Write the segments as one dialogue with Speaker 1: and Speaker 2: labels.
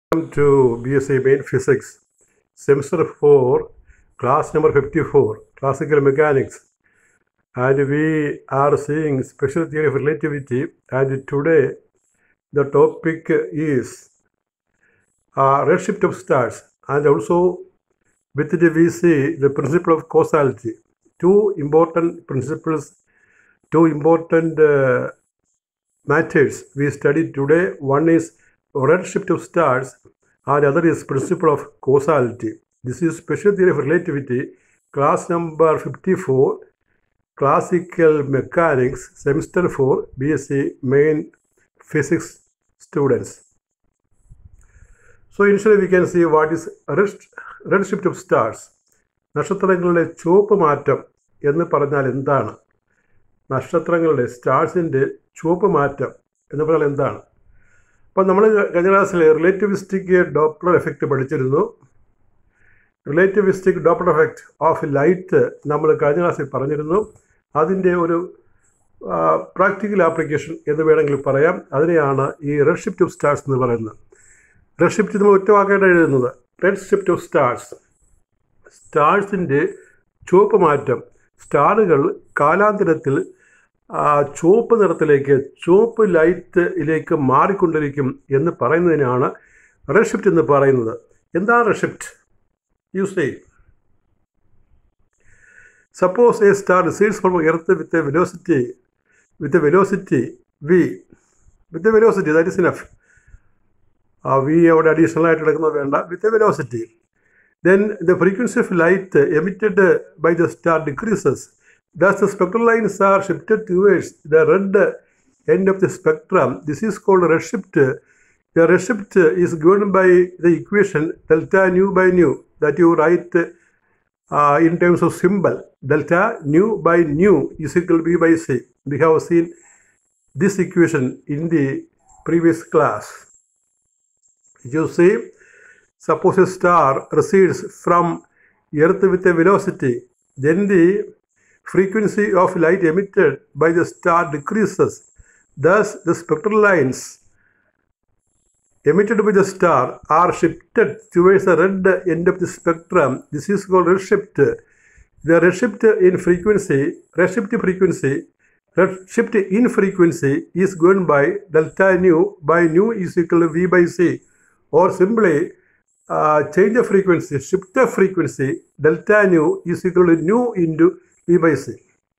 Speaker 1: Welcome to BSc Main Physics, Semester 4, class number 54, Classical Mechanics. And we are seeing special theory of relativity. And today, the topic is uh, redshift of stars. And also, with it, we see the principle of causality. Two important principles, two important uh, matters we studied today. One is redshift of stars and other is principle of causality. This is special theory of relativity, class number 54, classical mechanics, semester 4, BSc main physics students. So initially we can see what is red- redshift of stars. നക്ഷത്രങ്ങളുടെ ചുവപ്പ് മാറ്റം എന്ന് പറഞ്ഞാൽ എന്താണ് നക്ഷത്രങ്ങളുടെ സ്റ്റാർസിൻ്റെ ചുവപ്പ് മാറ്റം എന്ന് പറഞ്ഞാൽ എന്താണ് അപ്പോൾ നമ്മൾ കഴിഞ്ഞ ക്ലാസ്സിൽ റിലേറ്റിവിസ്റ്റിക് ഡോപ്ലർ എഫക്റ്റ് പഠിച്ചിരുന്നു relativistic Doppler effect of light നമ്മൾ കഴിഞ്ഞ ക്ലാസ്സിൽ പറഞ്ഞിരുന്നു അതിൻ്റെ ഒരു പ്രാക്ടിക്കൽ ആപ്ലിക്കേഷൻ എന്ന് വേണമെങ്കിൽ പറയാം അതിനെയാണ് ഈ റെഡ് ഷിഫ്റ്റ് ഓഫ് സ്റ്റാർസ് എന്ന് പറയുന്നത് റെഡ് ഷിഫ്റ്റ് നമ്മൾ ഒറ്റ വാക്കായിട്ട് എഴുതുന്നത് റെഡ് ഷിഫ്റ്റ് ഓഫ് സ്റ്റാർസ് സ്റ്റാർസിൻ്റെ ചുവപ്പ് മാറ്റം സ്റ്റാറുകൾ കാലാന്തരത്തിൽ ആ, ചുവപ്പ് നിറത്തിലേക്ക് ചുവപ്പ് ലൈറ്റിലേക്ക് മാറിക്കൊണ്ടിരിക്കും എന്ന് പറയുന്നതിനാണ് റെഡ് ഷിഫ്റ്റ് എന്ന് പറയുന്നത് എന്താണ് റെഡ് ഷിഫ്റ്റ് യൂസ് ചെയ്യും suppose a star receives from earth with a velocity with a velocity V with a velocity that is enough ആ വി അവിടെ അഡീഷണൽ ആയിട്ട് എടുക്കുന്നത് വേണ്ട with a velocity then the frequency of light emitted by the star decreases. Thus, the spectral lines are shifted towards the red end of the spectrum. This is called redshift. The redshift is given by the equation delta nu by nu that you write uh, in terms of symbol. Delta nu by nu is equal to b by c. We have seen this equation in the previous class. You see, suppose a star recedes from earth with a velocity then the frequency of light emitted by the star decreases thus the spectral lines emitted by the star are shifted towards the red end of the spectrum this is called redshift the redshift in frequency redshift frequency redshift in frequency is given by delta nu by nu is equal to v by c or simply uh, change the frequency, shift the frequency, delta nu is equal to nu into v by c.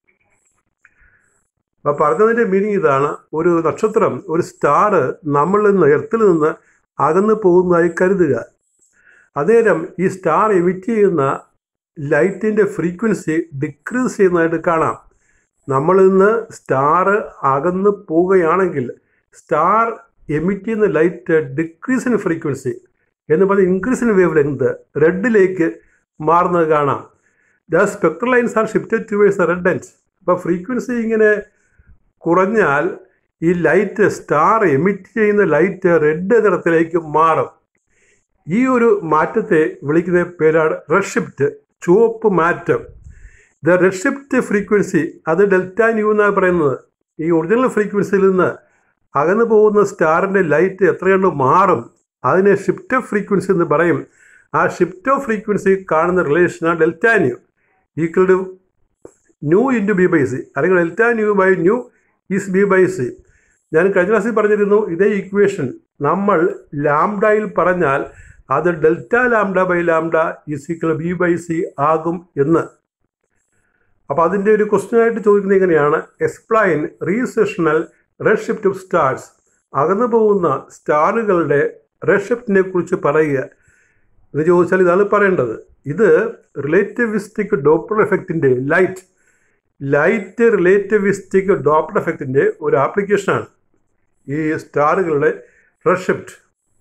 Speaker 1: അപ്പോൾ പറഞ്ഞതിൻ്റെ meaning ഇതാണ് ഒരു നക്ഷത്രം ഒരു star നമ്മളിൽ നിന്ന് എർത്തിൽ നിന്ന് അകന്നു പോകുന്നതായി കരുതുക അന്നേരം ഈ സ്റ്റാർ എമിറ്റ് ചെയ്യുന്ന ലൈറ്റിൻ്റെ ഫ്രീക്വൻസി ഡിക്രീസ് ചെയ്യുന്നതായിട്ട് കാണാം നമ്മളിൽ നിന്ന് സ്റ്റാർ അകന്നു പോവുകയാണെങ്കിൽ സ്റ്റാർ എമിറ്റ് ചെയ്യുന്ന ലൈറ്റ് ഡിക്രീസ് ഇൻ ഫ്രീക്വൻസി എന്ന് പറഞ്ഞ് ഇൻക്രീസ് ഇൻ വേവ് ലെങ്ത് റെഡിലേക്ക് മാറുന്നത് കാണാം the spectral lines are shifted towards red end അപ്പോൾ ഫ്രീക്വൻസി ഇങ്ങനെ കുറഞ്ഞാൽ ഈ ലൈറ്റ് സ്റ്റാർ എമിറ്റ് ചെയ്യുന്ന ലൈറ്റ് റെഡ് നിറത്തിലേക്ക് മാറും ഈ ഒരു മാറ്റത്തെ വിളിക്കുന്ന പേരാണ് റെഡ് ഷിഫ്റ്റ് ചുവപ്പ് മാറ്റം ദ റെഡ് ഷിഫ്റ്റ് ഫ്രീക്വൻസി അത് ഡെൽറ്റ ന്യൂ എന്നാണ് പറയുന്നത് ഈ ഒറിജിനൽ ഫ്രീക്വൻസിയിൽ നിന്ന് അകന്നു പോകുന്ന സ്റ്റാറിൻ്റെ ലൈറ്റ് എത്രയുണ്ട് മാറും അതിനെ ഷിഫ്റ്റ് ഓഫ് ഫ്രീക്വൻസി എന്ന് പറയും ആ ഷിഫ്റ്റ് ഓഫ് ഫ്രീക്വൻസി കാണുന്ന റിലേഷനാണ് delta nu equal to nu into V by C അല്ലെങ്കിൽ delta nu by nu is V by C ഞാൻ കഴിഞ്ഞ ക്ലാസ്സിൽ പറഞ്ഞിരുന്നു ഇതേ ഇക്വേഷൻ നമ്മൾ ലാംഡയിൽ പറഞ്ഞാൽ അത് delta lambda by lambda is equal V by C ആകും എന്ന് അപ്പോൾ അതിൻ്റെ ഒരു ക്വസ്റ്റ്യൻ ആയിട്ട് ചോദിക്കുന്നത് എങ്ങനെയാണ് explain recessional red shift of stars അകന്നു പോകുന്ന സ്റ്റാറുകളുടെ റെഡ് ഷിഫ്റ്റിനെ കുറിച്ച് പറയുക എന്ന് ചോദിച്ചാൽ ഇതാണ് പറയേണ്ടത് ഇത് റിലേറ്റിവിസ്റ്റിക് ഡോപ്ലർ എഫക്റ്റിൻ്റെ ലൈറ്റ് ലൈറ്റ് റിലേറ്റിവിസ്റ്റിക് ഡോപ്ലർ എഫക്റ്റിൻ്റെ ഒരു ആപ്ലിക്കേഷനാണ് ഈ സ്റ്റാറുകളുടെ റെഡ് ഷിഫ്റ്റ്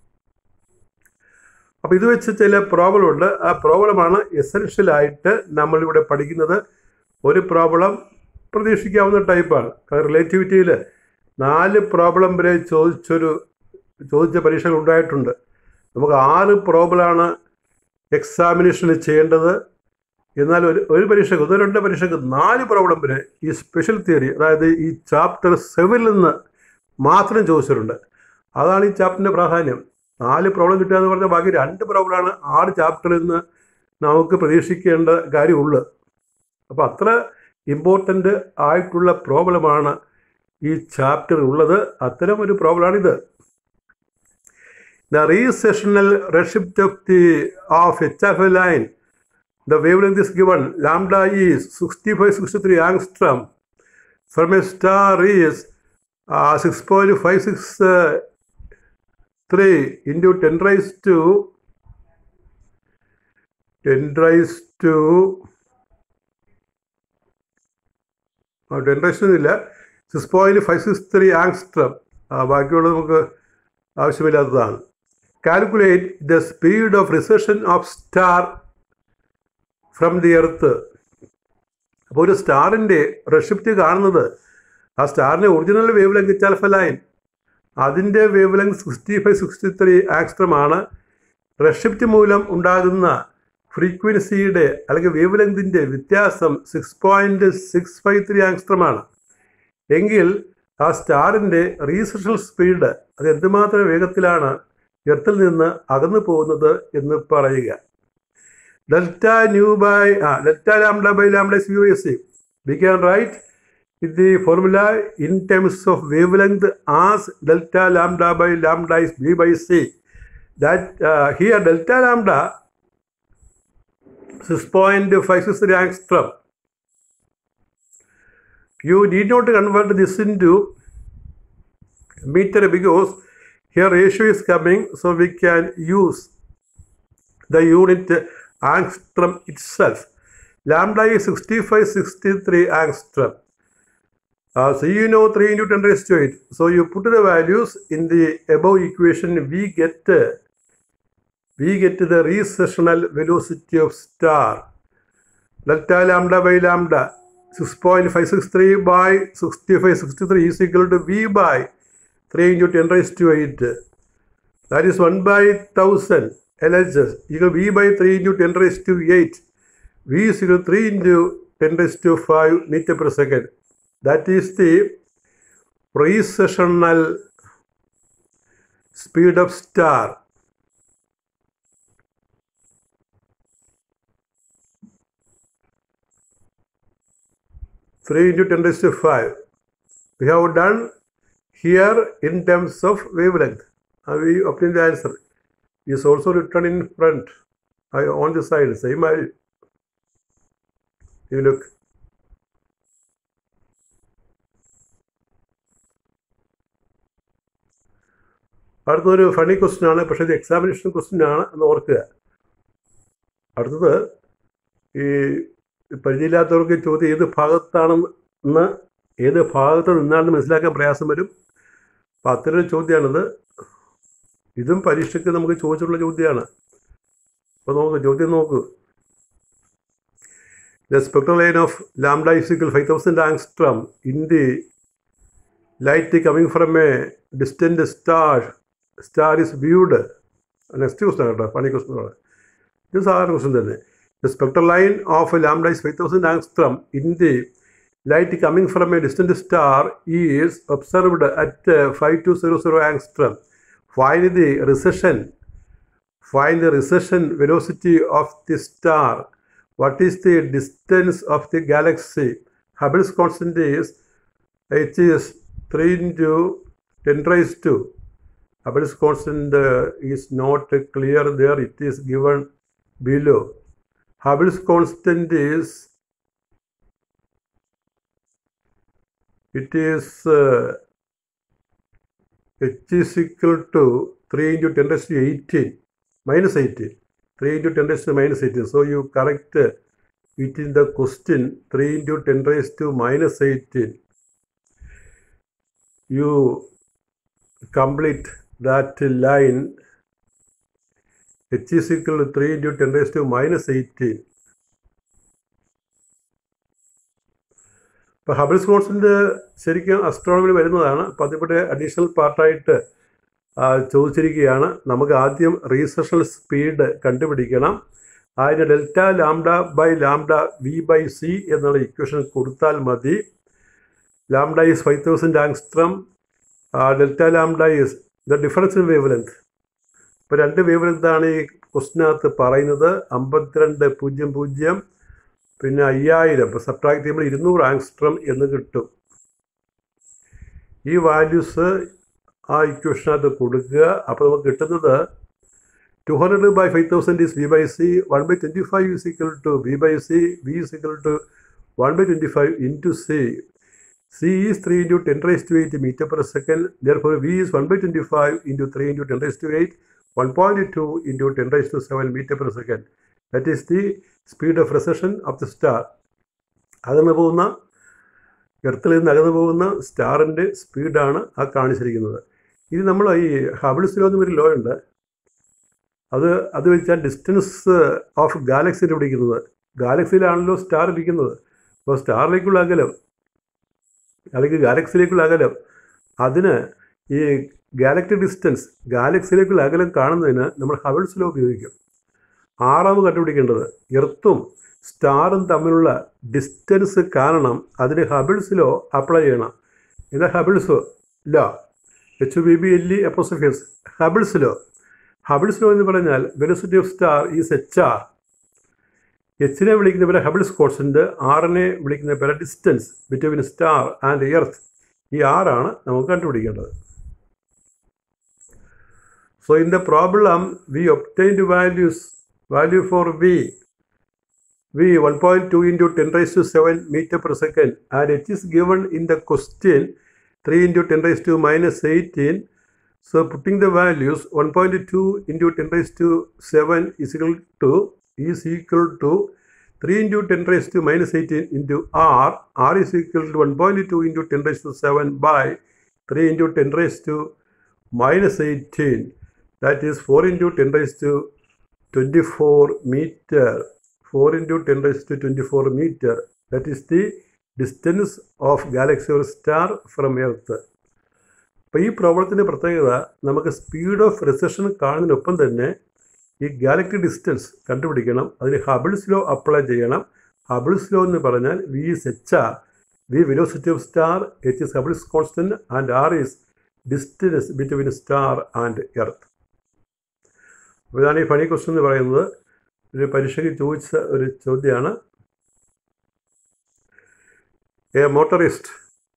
Speaker 1: അപ്പോൾ ഇത് വെച്ച് ചില പ്രോബ്ലം ഉണ്ട് ആ പ്രോബ്ലമാണ് എസെൻഷ്യലായിട്ട് നമ്മളിവിടെ പഠിക്കുന്നത് ഒരു പ്രോബ്ലം പ്രതീക്ഷിക്കാവുന്ന ടൈപ്പാണ് റിലേറ്റിവിറ്റിയിൽ നാല് പ്രോബ്ലം വരെ ചോദിച്ചൊരു ചോദിച്ച പരീക്ഷകൾ ഉണ്ടായിട്ടുണ്ട് നമുക്ക് ആറ് പ്രോബ്ലമാണ് എക്സാമിനേഷന് ചെയ്യേണ്ടത് എന്നാൽ ഒരു ഒരു പരീക്ഷയ്ക്ക് ഒന്ന് രണ്ട് പരീക്ഷയ്ക്ക് നാല് പ്രോബ്ലം വരെ ഈ സ്പെഷ്യൽ തിയറി അതായത് ഈ ചാപ്റ്റർ സെവനിൽ നിന്ന് മാത്രം ചോദിച്ചിട്ടുണ്ട് അതാണ് ഈ ചാപ്റ്ററിൻ്റെ പ്രാധാന്യം നാല് പ്രോബ്ലം കിട്ടുക എന്ന് പറഞ്ഞാൽ ബാക്കി രണ്ട് പ്രോബ്ലമാണ് ആറ് ചാപ്റ്ററിൽ നിന്ന് നമുക്ക് പ്രതീക്ഷിക്കേണ്ട കാര്യമുള്ളൂ അപ്പോൾ അത്ര ഇമ്പോർട്ടൻ്റ് ആയിട്ടുള്ള പ്രോബ്ലമാണ് ഈ ചാപ്റ്റർ ഉള്ളത് അത്തരം ഒരു പ്രോബ്ലമാണിത് the recessional redshift of the of H F A line the wavelength is given lambda is sixty five sixty three angstrom from a star is six point five six three into ten raise to ten raise to ten raise ഇല്ല six point five six three angstrom ബാക്കിയുള്ളത് നമുക്ക് ആവശ്യമില്ലാത്തതാണ് calculate the speed of recession of star from the earth അപ്പോൾ ഒരു സ്റ്റാറിൻ്റെ redshift കാണുന്നത് ആ സ്റ്റാറിൻ്റെ ഒറിജിനൽ വേവ് ലെങ്ത് ചാൽഫ ലൈൻ അതിൻ്റെ wavelength sixty five sixty three ആക്സ്ട്രമാണ് റെഷിപ്റ്റ് മൂലം ഉണ്ടാകുന്ന ഫ്രീക്വൻസിയുടെ അല്ലെങ്കിൽ വേവ് ലെങ്തിൻ്റെ വ്യത്യാസം six point six five three ആങ്സ്ട്രമാണ് എങ്കിൽ ആ സ്റ്റാറിൻ്റെ റീസെഷൻ സ്പീഡ് അത് എന്തുമാത്രം വേഗത്തിലാണ് എർത്തിൽ നിന്ന് അകന്നു പോകുന്നത് എന്ന് പറയുക ഡെൽറ്റ ന്യൂ ബൈ ആ delta lambda by lambda is U S C we can write with the formula in terms of wavelength as delta lambda by lambda is b by c. That uh, here delta lambda 6.563 angstrom. You need not convert this into meter because here ratio is coming so we can use the unit angstrom itself. Lambda is 6563 angstrom. Uh, so you know 3 into 10 raised to 8. So you put the values in the above equation, we get uh, we get the recessional velocity of star. Delta lambda by lambda 6.563 by 6563 is equal to V by 3 into 10 raised to 8. That is 1 by 1000 LHS equal V by 3 into 10 raised to 8. V is equal to 3 into 10 raised to 5 meter per second. That is the precessional speed of star. Three into ten raised to five. We have done here in terms of wavelength. And we obtained the answer. Is also written in front uh, on the side. Same value. You look. അടുത്തൊരു funny question ആണ് പക്ഷേ ഇത് examination question ആണ് എന്ന് ഓർക്കുക അടുത്തത് ഈ പരിചയമില്ലാത്തവർക്ക് ചോദ്യം ഏത് ഭാഗത്താണെന്ന് ഏത് ഭാഗത്ത് നിന്നാണെന്ന് മനസ്സിലാക്കാൻ പ്രയാസം വരും അപ്പോൾ അത്തരം ചോദ്യമാണിത് ഇതും പരീക്ഷയ്ക്ക് നമുക്ക് ചോദിച്ചിട്ടുള്ള ചോദ്യമാണ് അപ്പോൾ നോക്ക് ചോദ്യം നോക്കൂ the spectral line of lambda is equal five thousand angstrom in the light coming from a distant star star is viewed next question കേട്ടോ പണി ക്വസ്റ്റൻ ഇത് സാധാരണ ക്വസ്റ്റൻ തന്നെ the spectral line of lambda is five thousand angstrom in the light coming from a distant star is observed at five two zero zero angstrom find the recession find the recession velocity of the star what is the distance of the galaxy Hubble's constant is h is 3 into 10 raised to Hubble's constant uh, is not clear there it is given below Hubble's constant is it is uh, h is equal to 3 into 10 raised to 18 minus 18 3 into 10 raised to minus 18. So you correct uh, it in the question 3 into 10 raised to minus 18. You complete that line h is equal to 3 into 10 raised to minus 18. ഇപ്പോൾ Hubble's constant ശരിക്കും അസ്ട്രോണമിൽ വരുന്നതാണ് അപ്പോൾ അതിവിടെ additional പാർട്ടായിട്ട് ചോദിച്ചിരിക്കുകയാണ് നമുക്ക് ആദ്യം റീസെഷണൽ speed കണ്ടുപിടിക്കണം അതിന് delta lambda by lambda V by C എന്നുള്ള ഇക്വേഷൻ കൊടുത്താൽ മതി lambda is five thousand angstrom delta lambda is the difference in wavelength ഇപ്പോൾ രണ്ട് വേവ് ലെങ്താണ് ഈ ക്വസ്റ്റിനകത്ത് പറയുന്നത് അമ്പത്തിരണ്ട് പൂജ്യം പൂജ്യം പിന്നെ അയ്യായിരം ഇപ്പോൾ സബ്ട്രാക്ട് ചെയ്യുമ്പോൾ ഇരുന്നൂറ് ആങ്സ്ട്രം എന്ന് കിട്ടും ഈ വാല്യൂസ് ആ ഇക്വേഷനകത്ത് കൊടുക്കുക അപ്പോൾ നമുക്ക് കിട്ടുന്നത് two hundred by five thousand is V by C one by twenty five is equal to V by C V is equal to one by twenty five into C C is three into ten raise to eight metre per second therefore V is one by twenty five into three into ten raise to eight one point two into ten raise to seven metre per second that is the speed of recession of the star അകന്നു പോകുന്ന എർത്തിൽ നിന്ന് അകന്നു പോകുന്ന സ്റ്റാറിൻ്റെ സ്പീഡാണ് ആ കാണിച്ചിരിക്കുന്നത് ഇത് നമ്മൾ ഈ ഹബിൾസ് ലോ എന്നൊരു ലോ ഉണ്ട് അത് അത് വെച്ചാൽ ഡിസ്റ്റൻസ് ഓഫ് ഗാലക്സിയിൽ പിടിക്കുന്നത് ഗാലക്സിയിലാണല്ലോ സ്റ്റാർ ഇരിക്കുന്നത് അപ്പോൾ സ്റ്റാറിലേക്കുള്ള അകലം അല്ലെങ്കിൽ ഗാലക്സിയിലേക്കുള്ള അകലം അതിന് ഈ ഗാലക്റ്റിക് ഡിസ്റ്റൻസ് ഗാലക്സിയിലേക്കുള്ള അകലം കാണുന്നതിന് നമ്മൾ ഹബിൾസ് ലോ ഉപയോഗിക്കും ആറാമത് കണ്ടുപിടിക്കേണ്ടത് എർത്തും സ്റ്റാറും തമ്മിലുള്ള ഡിസ്റ്റൻസ് കാരണം അതിന് ഹബിൾസിലോ അപ്ലൈ ചെയ്യണം എന്താ Hubble's law H B B L E എപ്പോസഫിയസ് ഹബിൾസിലോ ഹബിൾസിലോ എന്ന് പറഞ്ഞാൽ velocity of star is H R എച്ചിനെ വിളിക്കുന്ന പേര് ഹബിൾസ് കോൺസ്റ്റൻറ്റ് ആറിനെ വിളിക്കുന്ന പേര് distance between star and earth ഈ ആറാണ് നമുക്ക് കണ്ടുപിടിക്കേണ്ടത് so in the problem we obtained values value for V, V 1.2 into 10 raised to 7 meter per second and it is given in the question 3 into 10 raised to minus 18. So putting the values 1.2 into 10 raised to 7 is equal to is equal to 3 into 10 raised to minus 18 into R. R is equal to 1.2 into 10 raised to 7 by 3 into 10 raised to minus 18. That is 4 into 10 raised to 24 meter 4 into 10 raised to 24 meter that is the distance of galaxy or star from earth അപ്പോൾ ഈ പ്രോബ്ലത്തിൻ്റെ പ്രത്യേകത നമുക്ക് speed of recession കാണുന്നതിനൊപ്പം തന്നെ ഈ ഗാലക്ടി distance കണ്ടുപിടിക്കണം അതിന് Hubble's law apply ചെയ്യണം Hubble's law എന്ന് പറഞ്ഞാൽ V is H R V velocity of star H is Hubble's constant and R is distance between star and earth അപ്പോൾ ഇതാണ് ഈ ഫണി ക്വസ്റ്റ്യൻ എന്ന് പറയുന്നത് ഒരു പരീക്ഷയ്ക്ക് ചോദിച്ച ഒരു ചോദ്യമാണ് എ മോട്ടറിസ്റ്റ്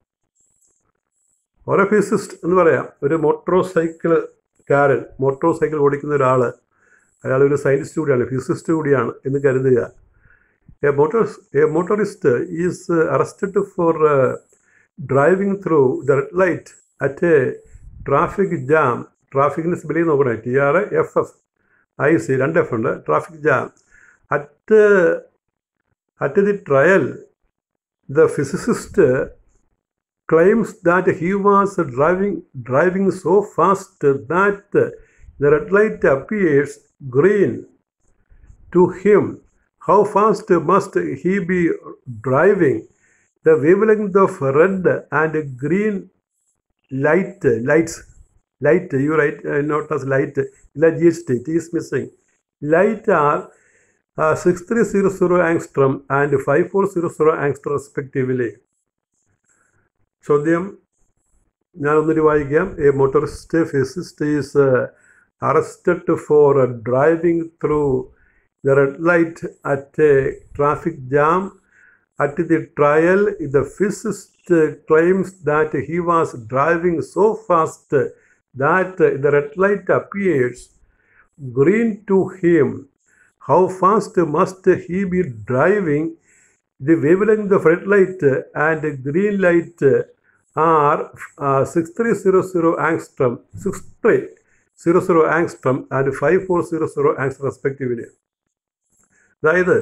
Speaker 1: ഓരോ ഫിസിസ്റ്റ് എന്ന് പറയാം ഒരു മോട്ടോർ സൈക്കിൾ കാരൻ മോട്ടോർ സൈക്കിൾ ഓടിക്കുന്ന ഒരാൾ അയാൾ ഒരു സയൻറ്റിസ്റ്റ് കൂടിയാണ് ഫിസിസ്റ്റ് കൂടിയാണ് എന്ന് കരുതുക a motor a motorist is arrested for driving through the red light at a traffic jam ട്രാഫിക്കിൻ്റെ സ്പെല്ലിംഗ് നോക്കണേ T R F F I C രണ്ട് എഫ് ഉണ്ട് traffic jam at at the trial the physicist claims that he was driving driving so fast that the red light appears green to him how fast must he be driving the wavelength of red and green light lights light you write uh, not as light illa gst it is missing light are uh, 6300 angstrom and 5400 angstrom respectively ചോദ്യം ഞാൻ ഒന്നൊരു വായിക്കാം a motorist physicist is arrested for driving through the red light at a traffic jam at the trial the physicist claims that he was driving so fast that the red light appears green to him. How fast must he be driving? The wavelength of red light and green light are uh, 6300 angstrom, 6300 angstrom and 5400 angstrom respectively. അതായത്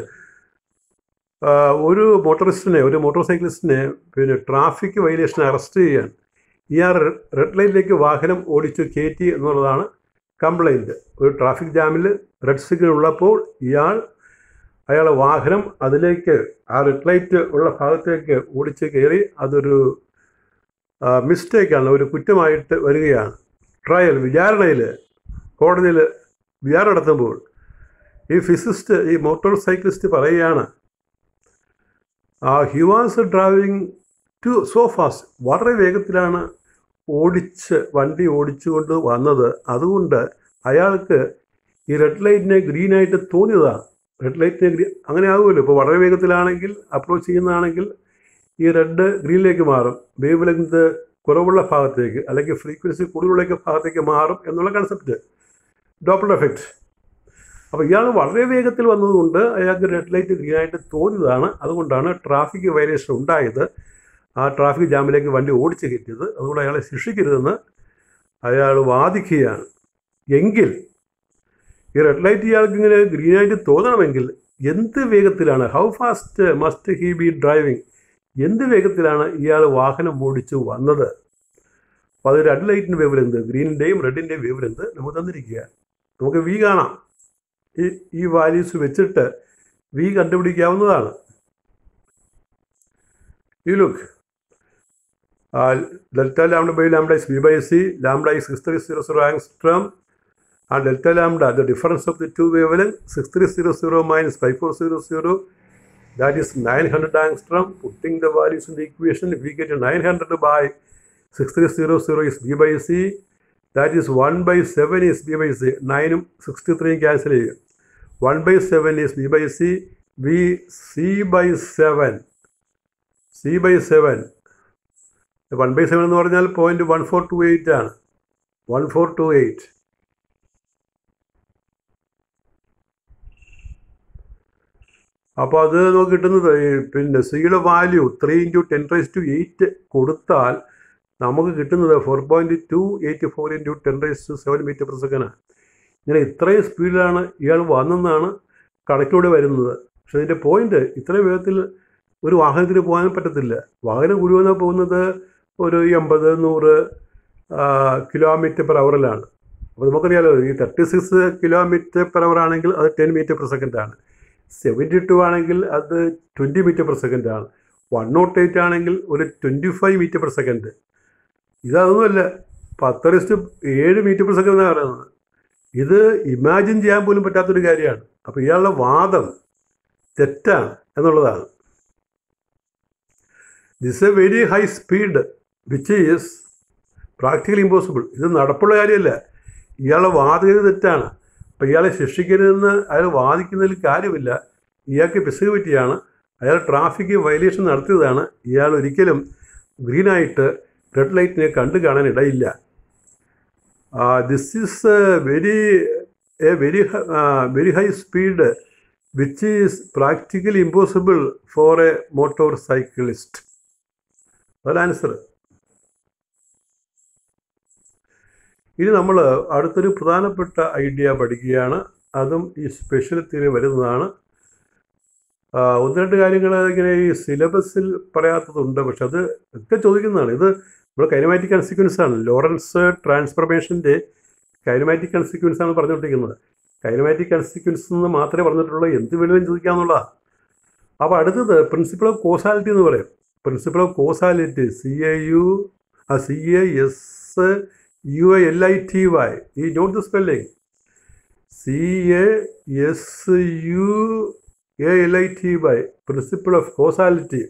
Speaker 1: ഒരു മോട്ടോറിസ്റ്റിനെ ഒരു motor സൈക്ലിസ്റ്റിനെ പിന്നെ traffic violation arrest ചെയ്യാൻ ഇയാൾ red ലൈറ്റിലേക്ക് വാഹനം ഓടിച്ചു കയറ്റി എന്നുള്ളതാണ് കംപ്ലൈൻറ്റ് ഒരു ട്രാഫിക് ജാമിൽ റെഡ് സിഗ്നൽ ഉള്ളപ്പോൾ ഇയാൾ അയാളെ വാഹനം അതിലേക്ക് ആ റെഡ് ലൈറ്റ് ഉള്ള ഭാഗത്തേക്ക് ഓടിച്ച് കയറി അതൊരു മിസ്റ്റേക്കാണ് ഒരു കുറ്റമായിട്ട് വരികയാണ് ട്രയൽ വിചാരണയിൽ കോടതിയിൽ വിചാരണ നടത്തുമ്പോൾ ഈ ഫിസിസ്റ്റ് ഈ മോട്ടോർ സൈക്ലിസ്റ്റ് പറയുകയാണ് he was driving to so fast വളരെ വേഗത്തിലാണ് ഓടിച്ച് വണ്ടി ഓടിച്ചുകൊണ്ട് വന്നത് അതുകൊണ്ട് അയാൾക്ക് ഈ റെഡ് ലൈറ്റിനെ ഗ്രീനായിട്ട് തോന്നിയതാണ് റെഡ് ലൈറ്റിനെ ഗ്രീൻ അങ്ങനെ ആകുമല്ലോ ഇപ്പോൾ വളരെ വേഗത്തിലാണെങ്കിൽ അപ്രോച്ച് ചെയ്യുന്നതാണെങ്കിൽ ഈ റെഡ് ഗ്രീനിലേക്ക് മാറും വേവ് ലെങ്ത് കുറവുള്ള ഭാഗത്തേക്ക് അല്ലെങ്കിൽ ഫ്രീക്വൻസി കൂടുതലുള്ള ഭാഗത്തേക്ക് മാറും എന്നുള്ള കൺസെപ്റ്റ് ഡോപ്പിൾ എഫക്റ്റ് അപ്പോൾ ഇയാൾ വളരെ വേഗത്തിൽ വന്നതുകൊണ്ട് അയാൾക്ക് റെഡ് ലൈറ്റ് ഗ്രീനായിട്ട് തോന്നിയതാണ് അതുകൊണ്ടാണ് ട്രാഫിക് വയലേഷൻ ഉണ്ടായത് ആ ട്രാഫിക് ജാമിലേക്ക് വണ്ടി ഓടിച്ച് കയറ്റിയത് അതുകൊണ്ട് അയാളെ ശിക്ഷിക്കരുതെന്ന് അയാൾ വാദിക്കുകയാണ് എങ്കിൽ ഈ റെഡ് ലൈറ്റ് ഇയാൾക്ക് ഇങ്ങനെ ഗ്രീനായിട്ട് തോന്നണമെങ്കിൽ എന്ത് വേഗത്തിലാണ് how fast must he be driving എന്ത് വേഗത്തിലാണ് ഇയാൾ വാഹനം ഓടിച്ചു വന്നത് അപ്പോൾ അത് റെഡ് ലൈറ്റിൻ്റെ വേവ് ലെന്ത് ഗ്രീനിൻ്റെയും റെഡിൻ്റെയും വേവ് ലെന്ത് നമുക്ക് തന്നിരിക്കുക നമുക്ക് വി കാണാം ഈ ഈ വാല്യൂസ് വെച്ചിട്ട് വി കണ്ടുപിടിക്കാവുന്നതാണ് ഈ look delta lambda by lambda is V by C lambda is six three zero zero angstrom and delta lambda, the difference of the two wavelength, 6300 minus 5400, that is 900 angstrom. Putting the values in the equation, if we get a 900 by 6300 is B by C, that is 1 by 7 is B by C. 9 ഉം 63 cancel ചെയ്യും 1 by 7 is B by C, V C by 7. C by 7. 1 by 7 എന്ന് പറഞ്ഞാൽ point one four two eight ആണ് one four two eight അപ്പോൾ അത് നമുക്ക് കിട്ടുന്നത് ഈ പിന്നെ സിയുടെ value three into ten raise to eight കൊടുത്താൽ നമുക്ക് കിട്ടുന്നത് four point two eight four into ten raise to seven metre per second ഇങ്ങനെ ഇത്രയും സ്പീഡിലാണ് ഇയാൾ വന്നെന്നാണ് കണക്കിലൂടെ വരുന്നത് പക്ഷെ അതിൻ്റെ പോയിന്റ് ഇത്രയും വേഗത്തിൽ ഒരു വാഹനത്തിന് പോകാൻ പറ്റത്തില്ല വാഹനം മുഴുവൻ പോകുന്നത് ഒരു എൺപത് നൂറ് കിലോമീറ്റർ പെർ അവറിലാണ് അപ്പോൾ നമുക്കറിയാലോ ഈ thirty six kilometre per hour ആണെങ്കിൽ അത് ടെൻ മീറ്റർ പെർ സെക്കൻഡ് ആണ് സെവൻറ്റി ടു ആണെങ്കിൽ അത് ട്വൻറ്റി മീറ്റർ പെർ സെക്കൻഡ് ആണ് വൺ നോട്ട് എയ്റ്റ് ആണെങ്കിൽ ഒരു twenty five metre per second ഇതൊന്നുമല്ല പത്തറിസ്റ്റ് ഏഴ് മീറ്റർ പെർ സെക്കൻഡ് എന്നാണ് പറയുന്നത് ഇത് ഇമാജിൻ ചെയ്യാൻ പോലും പറ്റാത്തൊരു കാര്യമാണ് അപ്പോൾ ഇയാളുടെ വാദം തെറ്റാണ് എന്നുള്ളതാണ് this a very high speed which is practically impossible ഇത് നടപ്പുള്ള കാര്യമല്ല ഇയാളുടെ വാദഗതി തെറ്റാണ് അപ്പോൾ ഇയാളെ ശിക്ഷിക്കരുതെന്ന് അയാൾ വാദിക്കുന്നതിൽ കാര്യമില്ല ഇയാൾക്ക് പിശക് പറ്റിയാണ് അയാൾ ട്രാഫിക് വയലേഷൻ നടത്തിയതാണ് ഇയാൾ ഒരിക്കലും ഗ്രീനായിട്ട് റെഡ് ലൈറ്റിനെ കണ്ടു കാണാൻ ഇടയില്ല this is very a very very high speed which is practically impossible for a motorcyclist അതാണ് ആൻസർ ഇനി നമ്മൾ അടുത്തൊരു പ്രധാനപ്പെട്ട ഐഡിയ പഠിക്കുകയാണ് അതും ഈ സ്പെഷ്യൽ തിയറി വരുന്നതാണ് ഒന്ന് രണ്ട് കാര്യങ്ങൾ ഇങ്ങനെ ഈ സിലബസിൽ പറയാത്തതുണ്ട് പക്ഷെ അത് ഒക്കെ ചോദിക്കുന്നതാണ് ഇത് നമ്മൾ കൈനമാറ്റിക് കൺസിക്വൻസ് ആണ് ലോറൻസ് ട്രാൻസ്ഫർമേഷൻ്റെ കൈനമാറ്റിക് കൺസിക്വൻസ് ആണ് പറഞ്ഞുകൊണ്ടിരിക്കുന്നത് കൈനമാറ്റിക് കൺസിക്വൻസ് എന്ന് മാത്രമേ പറഞ്ഞിട്ടുള്ളൂ എന്ത് വേണമെങ്കിലും ചോദിക്കാമെന്നുള്ളതാണ് അപ്പോൾ അടുത്തത് പ്രിൻസിപ്പിൾ ഓഫ് കോസാലിറ്റി എന്ന് പറയും principle of causality C A U ആ C A S U A L I T Y ഈ note the spelling C A S U A L I T Y principle of causality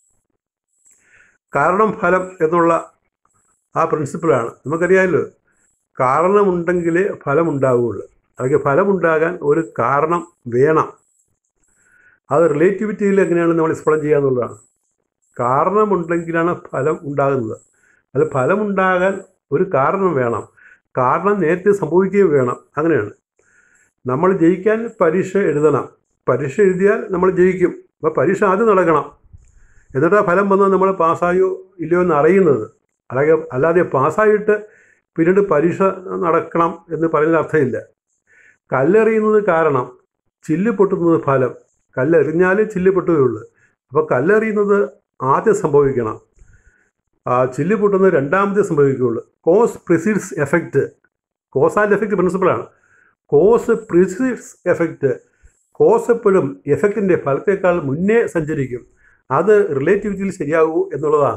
Speaker 1: കാരണം ഫലം എന്നുള്ള ആ പ്രിൻസിപ്പിളാണ് നമുക്കറിയാമല്ലോ കാരണമുണ്ടെങ്കിലേ ഫലമുണ്ടാവുകയുള്ളൂ അല്ലെങ്കിൽ ഫലമുണ്ടാകാൻ ഒരു കാരണം വേണം അത് റിലേറ്റിവിറ്റിയിൽ എങ്ങനെയാണ് നമ്മൾ എക്സ്പ്ലെയിൻ ചെയ്യുക എന്നുള്ളതാണ് കാരണമുണ്ടെങ്കിലാണ് ഫലം ഉണ്ടാകുന്നത് അത് ഫലമുണ്ടാകാൻ ഒരു കാരണം വേണം കാരണം നേരത്തെ സംഭവിക്കുകയും വേണം അങ്ങനെയാണ് നമ്മൾ ജയിക്കാൻ പരീക്ഷ എഴുതണം പരീക്ഷ എഴുതിയാൽ നമ്മൾ ജയിക്കും അപ്പോൾ പരീക്ഷ ആദ്യം നടക്കണം എന്നിട്ട് ആ ഫലം വന്നാൽ നമ്മൾ പാസ്സായോ ഇല്ലയോ എന്ന് അറിയുന്നത് അല്ലാതെ അല്ലാതെ പാസ്സായിട്ട് പിന്നീട് പരീക്ഷ നടക്കണം എന്ന് പറയുന്ന അർത്ഥമില്ല കല്ലെറിയുന്നത് കാരണം ചില്ല് പൊട്ടുന്നത് ഫലം കല്ലെറിഞ്ഞാലേ ചില്ല് പൊട്ടുകയുള്ളൂ അപ്പോൾ കല്ലെറിയുന്നത് ആദ്യം സംഭവിക്കണം ആ ചില്ല് പൊട്ടുന്നത് രണ്ടാമത്തെ സംഭവിക്കുകയുള്ളൂ cause precedes effect cause and effect പ്രിൻസിപ്പിളാണ് കോസ് പ്രിസീഡ്സ് എഫക്റ്റ് കോസ് എപ്പോഴും എഫക്റ്റിൻ്റെ ഫലത്തേക്കാൾ മുന്നേ സഞ്ചരിക്കും അത് റിലേറ്റിവിറ്റിയിൽ ശരിയാകൂ എന്നുള്ളതാണ്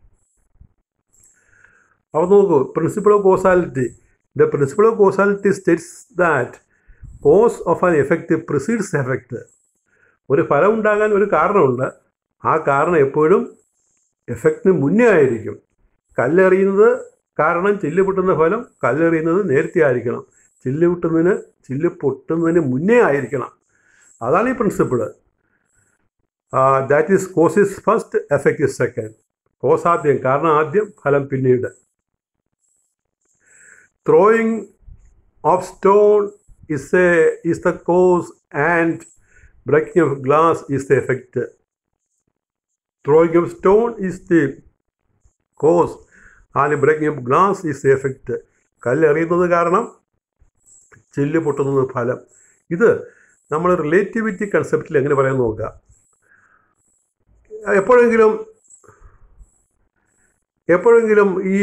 Speaker 1: അപ്പോൾ നോക്കൂ principle of causality the principle of causality states that cause of an effect precedes effect ഒരു ഫലം ഉണ്ടാകാൻ ഒരു കാരണമുണ്ട് ആ കാരണം എപ്പോഴും എഫക്റ്റിന് മുന്നേ ആയിരിക്കും കല്ലെറിയുന്നത് കാരണം ചില്ല് പൊട്ടുന്ന ഫലം കല്ലെറിയുന്നത് നേരത്തെ ആയിരിക്കണം ചില്ല് പൊട്ടുന്നതിന് ചില്ല് പൊട്ടുന്നതിന് മുന്നേ ആയിരിക്കണം അതാണ് ഈ principle that is cause is first effect is second cause ആദ്യം കാരണം ആദ്യം ഫലം പിന്നീട് throwing of stone is a is the cause and breaking of glass is the effect throwing of stone is the cause and breaking of glass is the effect കല്ലെറിയുന്നത് കാരണം ചില്ല് പൊട്ടുന്നത് ഫലം ഇത് നമ്മൾ റിലേറ്റിവിറ്റി കൺസെപ്റ്റിൽ എങ്ങനെ പറയാൻ നോക്കുക എപ്പോഴെങ്കിലും എപ്പോഴെങ്കിലും ഈ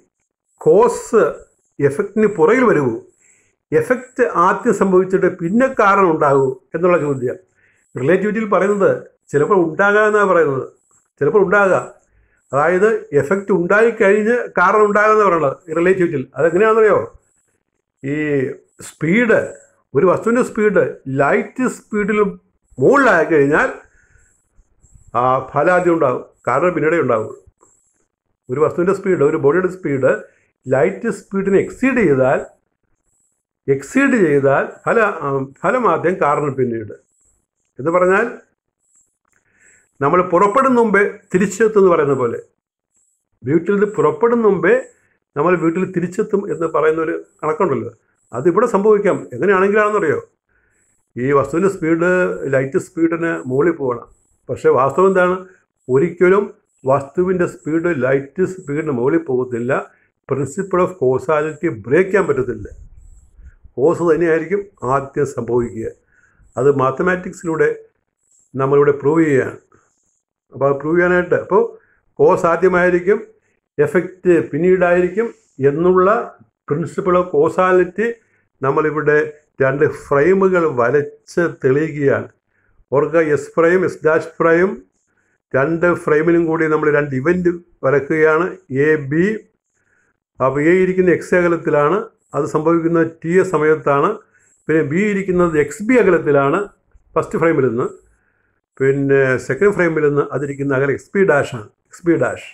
Speaker 1: കോസ് എഫക്റ്റിന് പുറകിൽ വരുമോ എഫക്റ്റ് ആദ്യം സംഭവിച്ചിട്ട് പിന്നെ കാരണം ഉണ്ടാകൂ എന്നുള്ള ചോദ്യം റിലേറ്റിവിറ്റിയിൽ പറയുന്നത് ചിലപ്പോൾ ഉണ്ടാകാമെന്നാണ് പറയുന്നത് ചിലപ്പോൾ ഉണ്ടാകാം അതായത് എഫക്റ്റ് ഉണ്ടായിക്കഴിഞ്ഞ് കാരണം ഉണ്ടാകുമെന്ന് പറയുന്നത് റിലേറ്റിവിറ്റിയിൽ അതെങ്ങനെയാണെന്നറിയോ ഈ സ്പീഡ് ഒരു വസ്തുവിൻ്റെ സ്പീഡ് ലൈറ്റ് സ്പീഡിൽ മുകളിലായി കഴിഞ്ഞാൽ ആ ഫലാദ്യം ഉണ്ടാകും കാരണം പിന്നീടേ ഉണ്ടാകും ഒരു വസ്തുവിൻ്റെ സ്പീഡ് ഒരു ബോഡിയുടെ സ്പീഡ് ലൈറ്റ് സ്പീഡിനെ എക്സീഡ് ചെയ്താൽ എക്സീഡ് ചെയ്താൽ ഫല ഫലം ആദ്യം കാരണം പിന്നീട് എന്ന് പറഞ്ഞാൽ നമ്മൾ പുറപ്പെടും മുമ്പേ തിരിച്ചെത്തും എന്ന് പറയുന്ന പോലെ വീട്ടിൽ നിന്ന് പുറപ്പെടും മുമ്പേ നമ്മൾ വീട്ടിൽ തിരിച്ചെത്തും എന്ന് പറയുന്ന ഒരു കണക്കുണ്ടല്ലോ അതിവിടെ സംഭവിക്കാം എങ്ങനെയാണെങ്കിലാണെന്നറിയോ ഈ വസ്തുവിൻ്റെ സ്പീഡ് ലൈറ്റ് സ്പീഡിന് മുകളിൽ പോകണം പക്ഷേ വാസ്തവം എന്താണ് ഒരിക്കലും വസ്തുവിൻ്റെ സ്പീഡ് ലൈറ്റ് സ്പീഡിന് മുകളിൽ പോകത്തില്ല പ്രിൻസിപ്പിൾ ഓഫ് കോസാലിറ്റി ബ്രേക്ക് ചെയ്യാൻ പറ്റത്തില്ല കോസ് തന്നെയായിരിക്കും ആദ്യം സംഭവിക്കുക അത് മാത്തമാറ്റിക്സിലൂടെ നമ്മളിവിടെ പ്രൂവ് ചെയ്യുകയാണ് അപ്പോൾ അത് പ്രൂവ് ചെയ്യാനായിട്ട് അപ്പോൾ കോസ് ആദ്യമായിരിക്കും എഫക്റ്റ് പിന്നീടായിരിക്കും എന്നുള്ള പ്രിൻസിപ്പിൾ ഓഫ് കോസാലിറ്റി നമ്മളിവിടെ രണ്ട് ഫ്രെയിമുകൾ വരച്ച് തെളിയിക്കുകയാണ് ഓർക്കുക S frame S dash frame രണ്ട് ഫ്രെയിമിലും കൂടി നമ്മൾ രണ്ട് ഇവൻറ്റ് വരക്കുകയാണ് എ ബി അപ്പോൾ എ ഇരിക്കുന്ന എക്സ് അകലത്തിലാണ് അത് സംഭവിക്കുന്നത് ടി എ സമയത്താണ് പിന്നെ ബി ഇരിക്കുന്നത് എക്സ് ബി അകലത്തിലാണ് ഫസ്റ്റ് ഫ്രെയിമിൽ നിന്ന് പിന്നെ സെക്കൻഡ് ഫ്രെയിമിൽ നിന്ന് അതിരിക്കുന്ന അകലം എക്സ് പി ഡാഷാണ് എക്സ് പി ഡാഷ്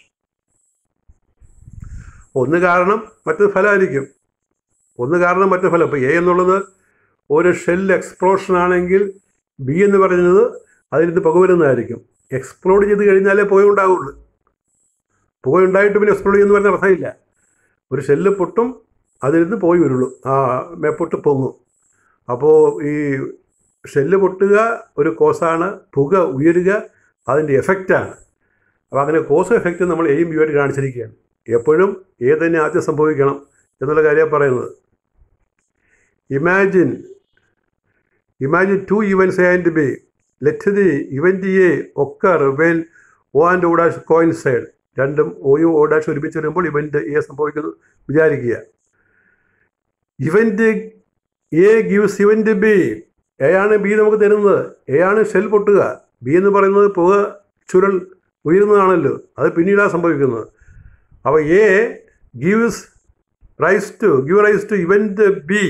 Speaker 1: ഒന്ന് കാരണം മറ്റൊരു ഫലമായിരിക്കും ഒന്ന് കാരണം മറ്റൊരു ഫലം ഇപ്പോൾ എ എന്നുള്ളത് ഒരു ഷെൽ എക്സ്പ്ലോഷൻ ആണെങ്കിൽ ബി എന്ന് പറയുന്നത് അതിലിருந்து പുക വരുന്നതായിരിക്കും എക്സ്പ്ലോഡ് ചെയ്ത് കഴിഞ്ഞാലേ പുക ഉണ്ടാവുള്ളൂ പുക ഉണ്ടായിട്ട് പിന്നെ എക്സ്പ്ലോഡ് ചെയ്യുന്ന പറയുന്ന അർത്ഥമില്ല ഒരു ഷെല്ല് പൊട്ടും അതിലിருந்து പോയി വരുള്ളൂ ആ മേപ്പൊട്ട് പൊങ്ങും അപ്പോൾ ഈ ഷെല്ല് പൊട്ടുക ഒരു കോസാണ് പുക ഉയരുക അതിൻ്റെ എഫക്റ്റാണ് അപ്പോൾ അങ്ങനെ കോസ് എഫക്റ്റ് നമ്മൾ എയും ബി ആയിട്ട് കാണിച്ചിരിക്കുകയാണ് എപ്പോഴും ഏ തന്നെ ആദ്യം സംഭവിക്കണം എന്നുള്ള കാര്യമാണ് പറയുന്നത് imagine imagine two events A and B let the event A occur when O and O dash coincide രണ്ടും ഒയും ഒ ഡാഷ് ഒരുമിച്ച് വരുമ്പോൾ ഇവൻറ്റ് എ സംഭവിക്കുന്നു വിചാരിക്കുക event A gives event B A ആണ് ബി നമുക്ക് തരുന്നത് എ ആണ് ഷെൽ പൊട്ടുക ബി എന്ന് പറയുന്നത് പുക ചുരുൾ ഉയരുന്നതാണല്ലോ അത് പിന്നീടാണ് സംഭവിക്കുന്നത് അപ്പോൾ a gives rise to give rise to event B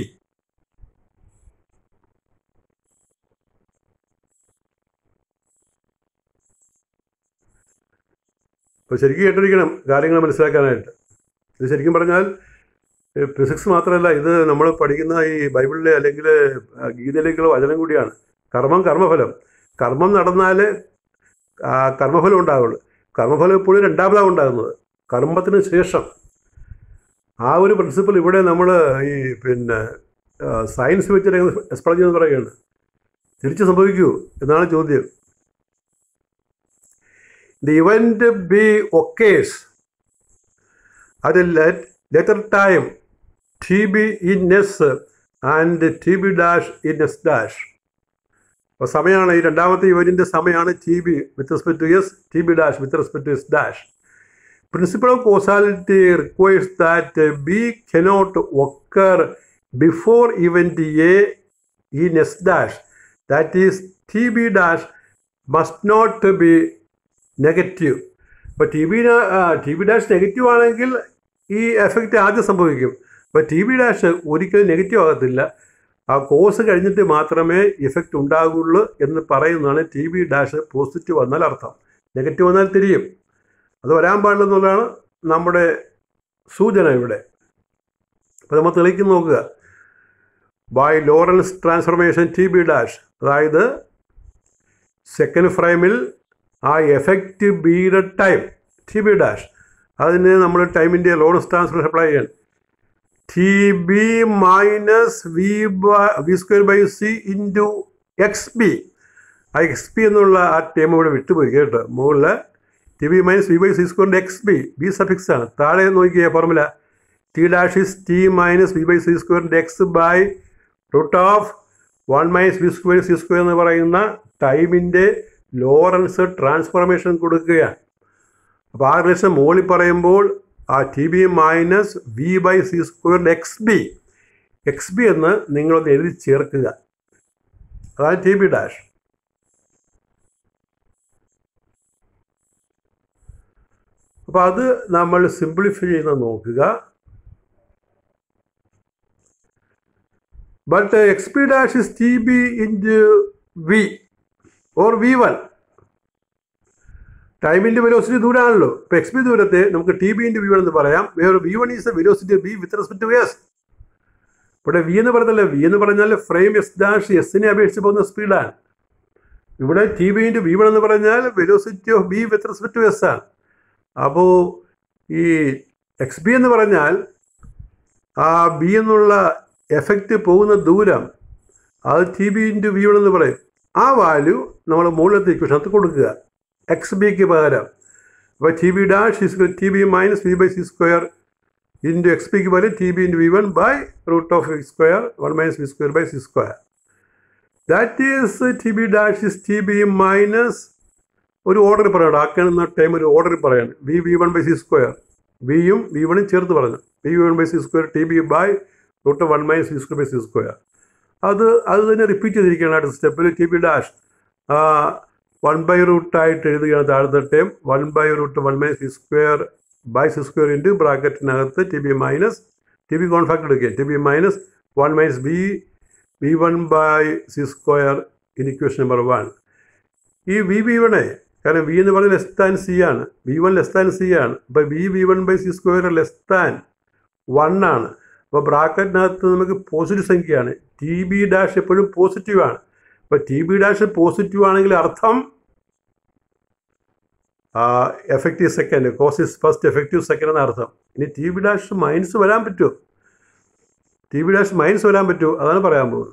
Speaker 1: അപ്പോൾ ശരിക്കും കേട്ടിരിക്കണം കാര്യങ്ങൾ മനസ്സിലാക്കാനായിട്ട് ഇത് ശരിക്കും പറഞ്ഞാൽ ഫിസിക്സ് മാത്രമല്ല ഇത് നമ്മൾ പഠിക്കുന്ന ഈ ബൈബിളിലെ അല്ലെങ്കിൽ ഗീതയിലേക്കുള്ള വചനം കൂടിയാണ് കർമ്മം കർമ്മഫലം കർമ്മം നടന്നാൽ കർമ്മഫലം ഉണ്ടാവുള്ളൂ കർമ്മഫലം എപ്പോഴും രണ്ടാമതാണ് ഉണ്ടാകുന്നത് കർമ്മത്തിന് ശേഷം ആ ഒരു പ്രിൻസിപ്പിൾ ഇവിടെ നമ്മൾ ഈ പിന്നെ സയൻസ് വെച്ചിട്ട് എക്സ്പ്ലെയിൻ ചെയ്തെന്ന് പറയുകയാണ് തിരിച്ച് സംഭവിക്കൂ എന്നാണ് ചോദ്യം the event B occurs at a let, later time tb in s and tb dash in s dash അപ്പോൾ സമയമാണ് ഈ രണ്ടാമത്തെ ഇവൻറ്റിൻ്റെ സമയമാണ് T B with respect to S T B dash with respect to S dash principle of causality requires that B cannot occur before event A in S dash that is T B dash must not be negative അപ്പോൾ T B T B dash negative ആണെങ്കിൽ ഈ effect ആദ്യം സംഭവിക്കും അപ്പോൾ T B dash ഒരിക്കലും negative ആകത്തില്ല ആ course കഴിഞ്ഞിട്ട് മാത്രമേ ഇഫക്റ്റ് ഉണ്ടാകുള്ളൂ എന്ന് പറയുന്നതാണ് ടി ബി ഡാഷ് പോസിറ്റീവ് വന്നാൽ അർത്ഥം നെഗറ്റീവ് വന്നാൽ തിരിയും അത് വരാൻ പാടില്ലെന്നുള്ളതാണ് നമ്മുടെ സൂചന ഇവിടെ അപ്പോൾ നമ്മൾ തെളിയിക്കുന്ന നോക്കുക by Lorentz transformation T B dash അതായത് സെക്കൻഡ് ഫ്രെയിമിൽ ആ എഫക്റ്റ് ബിയുടെ ടൈം ടി ബി ഡാഷ് അതിന് നമ്മൾ ടൈമിൻ്റെ ലോറൻസ് ട്രാൻസ്ഫർമേഷൻ അപ്ലൈ ചെയ്യാൻ T B minus V V square by C into X B ആ എക്സ് ബി എന്നുള്ള ആ ടൈം ഇവിടെ വിട്ടുപോയി കേട്ടോ മുകളിൽ T B minus V by C സ്ക്വയറിൻ്റെ എക്സ് ബി ബി സഫിക്സ് ആണ് താഴെ നോക്കിയ formula T dash is T minus V by C സ്ക്വയറിൻ്റെ X by root of one minus V square C square എന്ന് പറയുന്ന ടൈമിൻ്റെ ലോറൻസ് ട്രാൻസ്ഫോർമേഷൻ കൊടുക്കുകയാണ് അപ്പോൾ ആ റിലേഷൻ മുകളിൽ പറയുമ്പോൾ ആ T B minus V by C സ്ക്വയറിൻ്റെ എക്സ് ബി എക്സ് ബി എന്ന് നിങ്ങളൊന്ന് എഴുതി ചേർക്കുക അതാണ് ടി ബി ഡാഷ് അപ്പോൾ അത് നമ്മൾ സിംപ്ലിഫൈ ചെയ്യുന്നത് നോക്കുക but X P dash is T B into V or V one ടൈമിൻ്റെ വെലോസിറ്റി ദൂരമാണല്ലോ ഇപ്പോൾ എക്സ് ബി ദൂരത്തെ നമുക്ക് T B into V one എന്ന് പറയാം വേറെ V one is the velocity B with respect to S ഇവിടെ വി എന്ന് പറഞ്ഞല്ല വി എന്ന് പറഞ്ഞാൽ ഫ്രെയിം എസ് ഡാഷ് എസിനെ അപേക്ഷിച്ച് പോകുന്ന സ്പീഡാണ് ഇവിടെ T B into V one എന്ന് പറഞ്ഞാൽ velocity of B with respect to S ആണ് അപ്പോൾ ഈ എക്സ് ബി എന്ന് പറഞ്ഞാൽ ആ ബി എന്നുള്ള എഫക്റ്റ് പോകുന്ന ദൂരം അത് T B into V one എന്ന് പറയും ആ വാല്യൂ നമ്മൾ മുകളിലത്തെ ഇക്വേഷനകത്ത് കൊടുക്കുക എക്സ് ബിക്ക് പകരം അപ്പോൾ T B dash is T B minus V by C square into X ബിക്ക് പകരം T B into V one by root of V square one minus V square by C square that is T B dash is T B minus ഒരു order പറയണം ആക്കുന്ന time ഒരു order പറയാണ് V V one by C square വിയും V വണും ചേർത്ത് പറഞ്ഞു V V one by C square T B by root one minus C square by C square അത് അത് തന്നെ റിപ്പീറ്റ് ചെയ്തിരിക്കുകയാണ് അടുത്ത സ്റ്റെപ്പിൽ T B dash one by റൂട്ടായിട്ട് എഴുതുകയാണ് താഴത്തെ time one by root one minus C square by C square into ബ്രാക്കറ്റിനകത്ത് T B minus T B കോൺഫാക്ട് എടുക്കുക T B minus one minus B V one by C square in equation number one ഈ V V വണേ കാരണം V എന്ന് പറയുന്നത് less than C ആണ് V one less than C ആണ് അപ്പോൾ V V one by C square less than one ആണ് അപ്പോൾ ബ്രാക്കറ്റിനകത്ത് നമുക്ക് പോസിറ്റീവ് സംഖ്യയാണ് ടി ബി ഡാഷ് എപ്പോഴും പോസിറ്റീവ് ആണ് അപ്പോൾ ടി ബി ഡാഷ് പോസിറ്റീവ് ആണെങ്കിൽ അർത്ഥം effect is second cause is first effect is second എന്ന അർത്ഥം ഇനി ടി ബി ഡാഷ് മൈനസ് വരാൻ പറ്റുമോ ടി ബി ഡാഷ് മൈനസ് വരാൻ പറ്റുമോ അതാണ് പറയാൻ പോകുന്നത്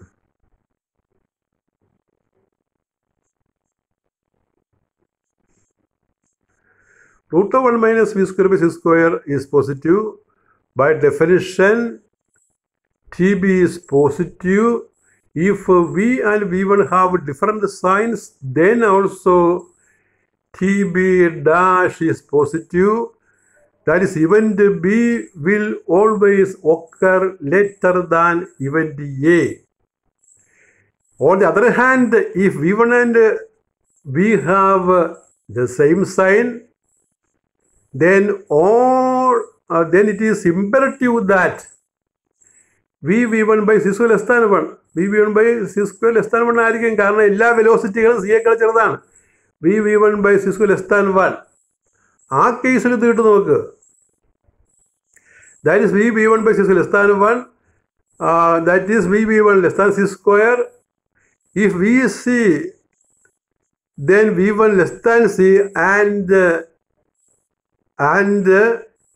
Speaker 1: root of 1 minus v square by c square is positive. By definition, TB is positive. If v and v1 have different signs, then also TB dash is positive. That is, event B will always occur later than event A. On the other hand, if v1 and v have the same sign, then all uh, then it is imperative that v v1 by c square less than 1 v v1 by c square less than 1 ആയിരിക്കും കാരണം എല്ലാ വെലോസിറ്റികളും C യേക്കാൾ ചെറുതാണ് V V one by C square less than one ആ കേസിൽ ഇത് കിട്ടും നമുക്ക് that is V V one by C square less than one that is V V one less than C square if V C then v1 less than c and uh, and uh,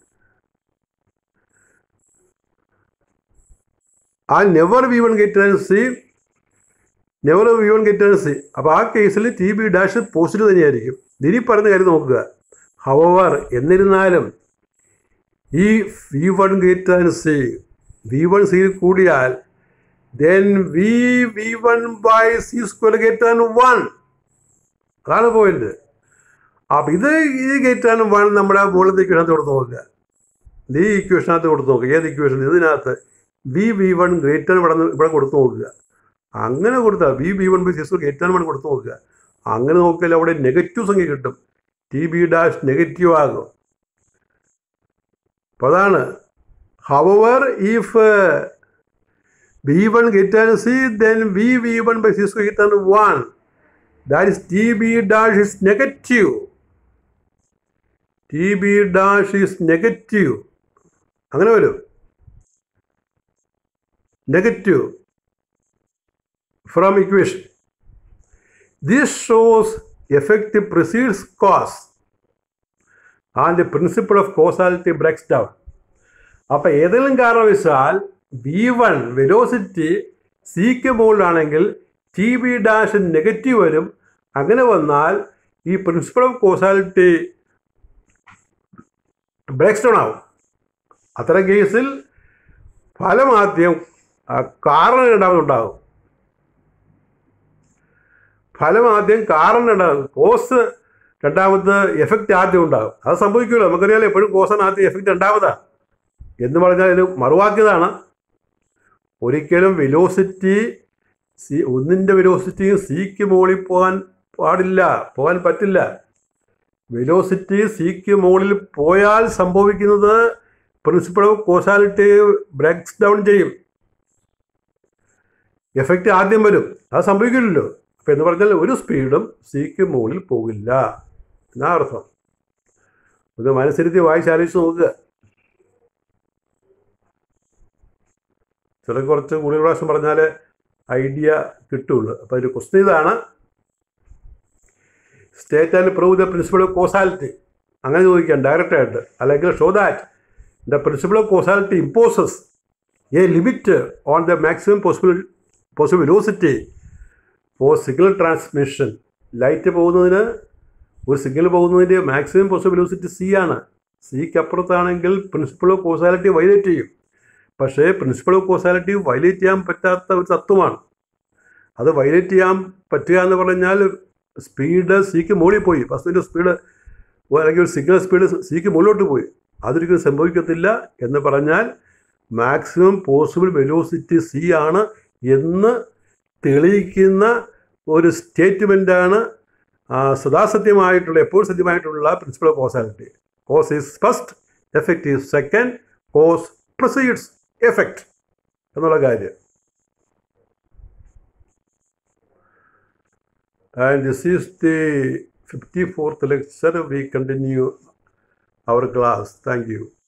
Speaker 1: and never v1 greater than c never v1 greater than c അപ്പോൾ ആ കേസിൽ T B dash positive തന്നെയായിരിക്കും ഇനി പറയുന്ന കാര്യം നോക്കുക however എന്നിരുന്നാലും ഈ V one greater than C V one സിയിൽ കൂടിയാൽ then V V one by C square greater than one അതാണ് പോയിന്റ് അപ്പം ഇത് ഈ ഗേറ്റാണ് വൺ നമ്മുടെ മുകളിലത്തെ ഇക്വേഷനകത്ത് കൊടുത്ത് നോക്കുക ഈ ഇക്വേഷനകത്ത് കൊടുത്ത് നോക്കുക ഏത് ഇക്വേഷൻ ഇതിനകത്ത് വി വി വൺ ഗ്രേറ്റർ ഇവിടെ നിന്ന് ഇവിടെ കൊടുത്ത് നോക്കുക അങ്ങനെ കൊടുത്താൽ V V one by six greater one കൊടുത്ത് നോക്കുക അങ്ങനെ നോക്കിയാൽ അവിടെ നെഗറ്റീവ് സംഖ്യ കിട്ടും ടി ബി ഡാഷ് നെഗറ്റീവ് ആകും അപ്പോൾ അതാണ് however if V one greater C then V V one by six greater one that is TB dash is negative. TB dash is negative. അങ്ങനെ വരും negative from equation. This shows effect precedes cause and the principle of causality breaks down. അപ്പം ഏതെങ്കിലും കാരണവശാൽ V one velocity സിക്ക് മുകളിലാണെങ്കിൽ T B dash negative വരും അങ്ങനെ വന്നാൽ ഈ principle of causality breaks down ആവും അത്തരം കേസിൽ ഫലം ആദ്യം ആ, കാരണം രണ്ടാമതുണ്ടാകും ഫലം ആദ്യം കാരണം ഉണ്ടാകും കോസ് രണ്ടാമത് എഫക്റ്റ് ആദ്യം ഉണ്ടാകും അത് സംഭവിക്കുമല്ലോ നമുക്കറിയാലോ എപ്പോഴും കോസാണ് ആദ്യം എഫക്റ്റ് രണ്ടാമതാണ് എന്ന് പറഞ്ഞാൽ ഇത് മറുവാക്കിയതാണ് ഒരിക്കലും വെലോസിറ്റി സി ഒന്നിൻ്റെ വെലോസിറ്റിയും സിക്ക് മുകളിൽ പോകാൻ പാടില്ല പോകാൻ പറ്റില്ല വെലോസിറ്റി സിക്ക് മുകളിൽ പോയാൽ സംഭവിക്കുന്നത് principle of causality breaks down ചെയ്യും എഫക്റ്റ് ആദ്യം വരും അത് സംഭവിക്കില്ലല്ലോ അപ്പം എന്ന് പറഞ്ഞാൽ ഒരു സ്പീഡും സിക്ക് മുകളിൽ പോകില്ല എന്നാ അർത്ഥം ഇത് മനസ്സിരുത്തി വായിച്ചാലോചിച്ച് നോക്കുക ചില കുറച്ച് കൂടുതൽ പ്രാവശ്യം പറഞ്ഞാൽ ഐഡിയ കിട്ടുള്ളൂ അപ്പോൾ അതിൻ്റെ ക്വസ്റ്റ്യൻ ഇതാണ് state and prove the principle of causality അങ്ങനെ ചോദിക്കാം ഡയറക്റ്റ് ആയിട്ട് അല്ലെങ്കിൽ show that the principle of causality imposes a limit on the maximum possible possible velocity for signal transmission light പോകുന്നതിന് ഒരു സിഗ്നൽ പോകുന്നതിൻ്റെ മാക്സിമം പോസിബിൾ വെലോസിറ്റി സി ആണ് സിക്ക് അപ്പുറത്താണെങ്കിൽ പ്രിൻസിപ്പൾ ഓഫ് കോസാലിറ്റി വൈലേറ്റ് ചെയ്യും പക്ഷേ പ്രിൻസിപ്പൾ ഓഫ് കോസാലിറ്റി വയലേറ്റ് ചെയ്യാൻ പറ്റാത്ത ഒരു തത്വമാണ് അത് വയലേറ്റ് ചെയ്യാൻ പറ്റുക എന്ന് പറഞ്ഞാൽ സ്പീഡ് സിക്ക് മുകളിൽ പോയി വസ്തുവിൻ്റെ സ്പീഡ് അല്ലെങ്കിൽ ഒരു സിഗ്നൽ സ്പീഡ് സിക്ക് മുകളിലോട്ട് പോയി അതൊരിക്കലും സംഭവിക്കത്തില്ല എന്ന് പറഞ്ഞാൽ മാക്സിമം പോസിബിൾ വെലോസിറ്റി സി ആണ് എന്ന് തെളിയിക്കുന്ന ഒരു സ്റ്റേറ്റ്മെൻറ്റാണ് സദാസത്യമായിട്ടുള്ള എപ്പോഴും സത്യമായിട്ടുള്ള principle of causality cause is first effect is second cause proceeds effect എന്നുള്ള കാര്യം And this is the 54th lecture. We continue our class. Thank you.